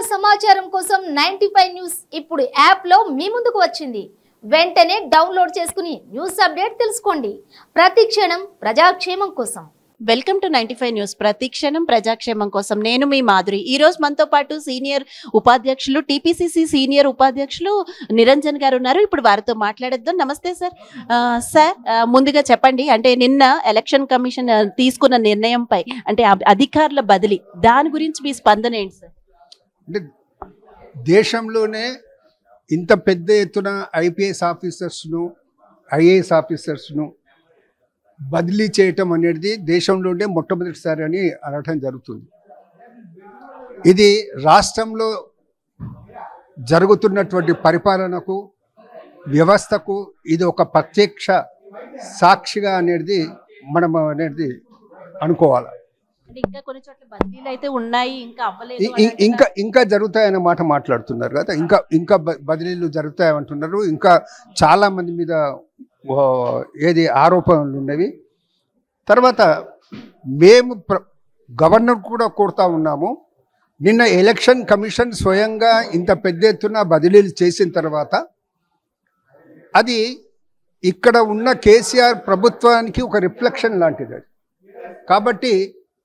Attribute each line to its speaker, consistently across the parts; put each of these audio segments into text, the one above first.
Speaker 1: సమాచారం కోసం ninety news ఇప్పుడు యాప్ లో మీ ముందుకు వచ్చింది వెంటనే డౌన్లోడ్ చేసుకుని న్యూస్ అప్డేట్ తెలుసుకోండి ప్రతి క్షణం ప్రజాక్షేమం కోసం
Speaker 2: welcome to ninety five news ప్రతి క్షణం ప్రజాక్షేమం కోసం నేను మీ మాధురి ఈ రోజు మనతో పాటు సీనియర్ ఉపాధ్యక్షులు టీపీసీసీ సీనియర్ ఉపాధ్యక్షులు నిరంజన్ గారు ఉన్నారు ఇప్పుడు వారితో మాట్లాడేద్దాం నమస్తే సార్ ఆ, సార్ ఆ, ముందుగా చెప్పండి అంటే నిన్న ఎలక్షన్ కమిషన్ ఆ, తీసుకున్న నిర్ణయంపై అంటే అబ్- అధికారుల బదిలీ దాని గురించి మీ స్పందన ఏంటి సార్
Speaker 3: అంటే దేశంలోనే ఇంత పెద్ద ఎత్తున ఐపీఎస్ ఆఫీసర్స్ను ఐఏఎస్ ఆఫీసర్స్ను బదిలీ చేయటం అనేది దేశంలోనే మొట్టమొదటిసారి అని అనటం జరుగుతుంది ఇది రాష్ట్రంలో జరుగుతున్నటువంటి పరిపాలనకు వ్యవస్థకు ఇది ఒక ప్రత్యక్ష సాక్షిగా అనేది మనం అనేది అనుకోవాలి
Speaker 2: అంటే ఇంకా కొన్ని చోట్ల బదిలీలు అయితే ఉన్నాయి ఇంకా అవ్వలేదు
Speaker 3: ఇ- ఇ- ఇంకా ఇంకా జరుగుతాయన్న మాట మాట్లాడుతున్నారు కదా ఇంకా ఇంకా బ- బదిలీలు జరుగుతాయంటున్నారు ఇంకా చాలా మంది మీద ఓ, ఏది ఆరోపణలు ఉన్నవి తర్వాత మేము ప్ర గవర్నర్ కూడా కోరుతా ఉన్నాము నిన్న ఎలక్షన్ కమిషన్ స్వయంగా ఇంత పెద్ద ఎత్తున బదిలీలు చేసిన తర్వాత అది ఇక్కడ ఉన్న కేసీఆర్ ప్రభుత్వానికి ఒక రిఫ్లెక్షన్ లాంటిది అది కాబట్టి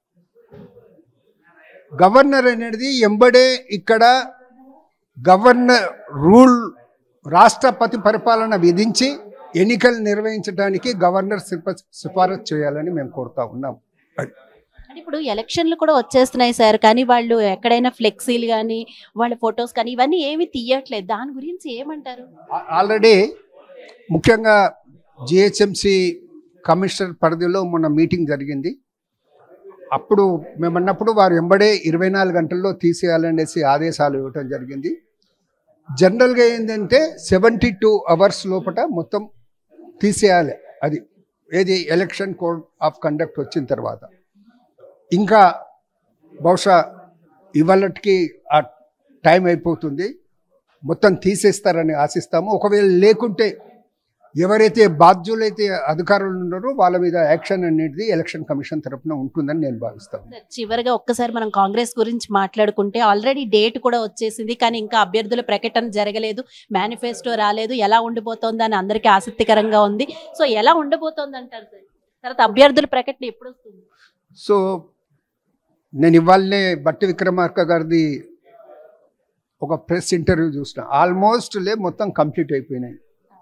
Speaker 3: గవర్నర్ అనేది ఎంబడే ఇక్కడ గవర్నర్ రూల్ రాష్ట్రపతి పరిపాలన విధించి ఎన్నికలు నిర్వహించడానికి గవర్నర్ సిఫ- సిఫారసు చేయాలని మేము కోరుతా ఉన్నాం అది.
Speaker 2: అంటే ఇప్పుడు ఎలక్షన్లు కూడా వచ్చేస్తున్నాయి సార్ కానీ వాళ్ళు ఎక్కడైనా ఫ్లెక్సీలు కానీ వాళ్ళ ఫొటోస్ కానీ ఇవన్నీ ఏమి తీయట్లేదు దాని గురించి ఏమంటారు
Speaker 3: ఆ- ఆల్రెడీ ముఖ్యంగా జిహెచ్ఎంసి కమిషనర్ పరిధిలో మొన్న మీటింగ్ జరిగింది అప్పుడు మేము అన్నప్పుడు వారు ఎంబడే ఇరవై నాలుగు గంటల్లో తీసేయాలనేసి ఆదేశాలు ఇవ్వటం జరిగింది జనరల్గా ఏంటంటే సెవెంటీ టూ అవర్స్ లోపల మొత్తం తీసేయాలి అది ఏది ఎలక్షన్ కోడ్ ఆఫ్ కండక్ట్ వచ్చిన తర్వాత ఇంకా బహుశా ఇవాళకి ఆ టైం అయిపోతుంది మొత్తం తీసేస్తారని ఆశిస్తాము ఒకవేళ లేకుంటే ఎవరైతే బాధ్యులైతే అధికారులు ఉన్నారో వాళ్ళ మీద యాక్షన్ అనేది ఎలక్షన్ కమిషన్ తరఫున ఉంటుందని నేను భావిస్తాను
Speaker 2: సార్, చివరిగా ఒక్కసారి మనం కాంగ్రెస్ గురించి మాట్లాడుకుంటే ఆల్రెడీ డేట్ కూడా వచ్చేసింది కానీ ఇంకా అభ్యర్థుల ప్రకటన జరగలేదు మేనిఫెస్టో రాలేదు ఎలా ఉండిపోతుంది అని అందరికీ ఆసక్తికరంగా ఉంది సో ఎలా ఉండబోతోంది అంటారు సార్ తర్వాత అభ్యర్థుల ప్రకటన ఎప్పుడు వస్తుంది
Speaker 3: సో నేను ఇవాళనే బట్టి విక్రమార్క గారిది ఒక ప్రెస్ ఇంటర్వ్యూ చూసిన ఆల్మోస్ట్ లే మొత్తం కంప్లీట్ అయిపోయినాయి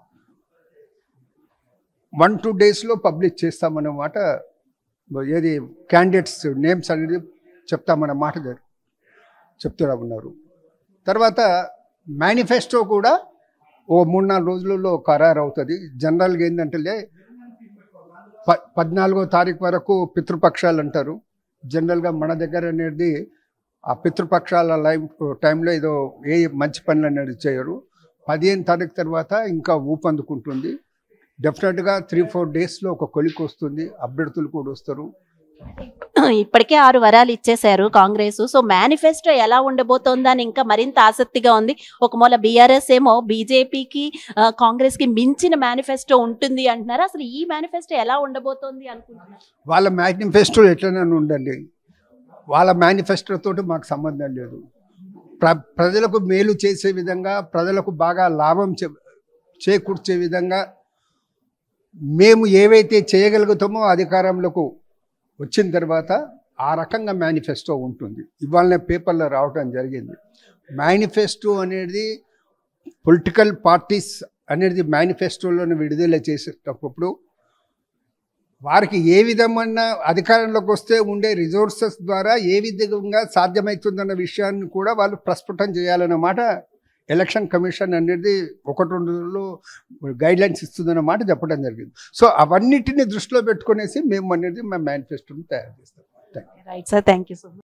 Speaker 3: వన్ టూ డేస్లో పబ్లిష్ చేస్తామన్నమాట ఏది క్యాండిడేట్స్ నేమ్స్ అనేది చెప్తామన్నమాట గారు చెప్తూ ఉన్నారు తర్వాత మేనిఫెస్టో కూడా ఓ మూడు నాలుగు రోజులలో ఖరారు అవుతుంది జనరల్గా ఏంటంటే ప పద్నాలుగో తారీఖు వరకు పితృపక్షాలు అంటారు జనరల్గా మన దగ్గర అనేది ఆ పితృపక్షాల లైఫ్ టైంలో ఏదో ఏ మంచి పనులు అనేది చేయరు పదిహేను తారీఖు తర్వాత ఇంకా ఊపందుకుంటుంది డెఫినెట్గా త్రీ ఫోర్ డేస్లో ఒక కొలికి వస్తుంది అభ్యర్థులు కూడా వస్తారు
Speaker 2: ఇప్పటికే ఆరు వరాలు ఇచ్చేశారు కాంగ్రెస్ సో మేనిఫెస్టో ఎలా ఉండబోతోందా అని ఇంకా మరింత ఆసక్తిగా ఉంది ఒక మూల బీఆర్ఎస్ ఏమో బీజేపీకి కాంగ్రెస్ కి మించిన మేనిఫెస్టో ఉంటుంది అంటున్నారు అసలు ఈ మేనిఫెస్టో ఎలా ఉండబోతోంది అనుకుంటున్నారు
Speaker 3: వాళ్ళ మేనిఫెస్టో ఎట్లనైనా ఉండండి వాళ్ళ మేనిఫెస్టో తోటి మాకు సంబంధం లేదు ప్ర ప్రజలకు మేలు చేసే విధంగా ప్రజలకు బాగా లాభం చే చేకూర్చే విధంగా మేము ఏవైతే చేయగలుగుతామో అధికారంలోకి వచ్చిన తర్వాత ఆ రకంగా మేనిఫెస్టో ఉంటుంది ఇవాళ పేపర్లో రావటం జరిగింది మేనిఫెస్టో అనేది పొలిటికల్ పార్టీస్ అనేది మేనిఫెస్టోలోనే విడుదల చేసేటప్పుడు వారికి ఏ విధమైన అధికారంలోకి వస్తే ఉండే రిసోర్సెస్ ద్వారా ఏ విధంగా సాధ్యమవుతుందన్న విషయాన్ని కూడా వాళ్ళు ప్రస్ఫుటం చేయాలన్నమాట ఎలక్షన్ కమిషన్ అనేది ఒకటి రెండు రోజుల్లో గైడ్ లైన్స్ ఇస్తుందన్నమాట చెప్పడం జరిగింది సో అవన్నిటిని దృష్టిలో పెట్టుకునేసి మేము అనేది మా మేనిఫెస్టోని తయారు చేస్తాం
Speaker 2: right sir thank you so much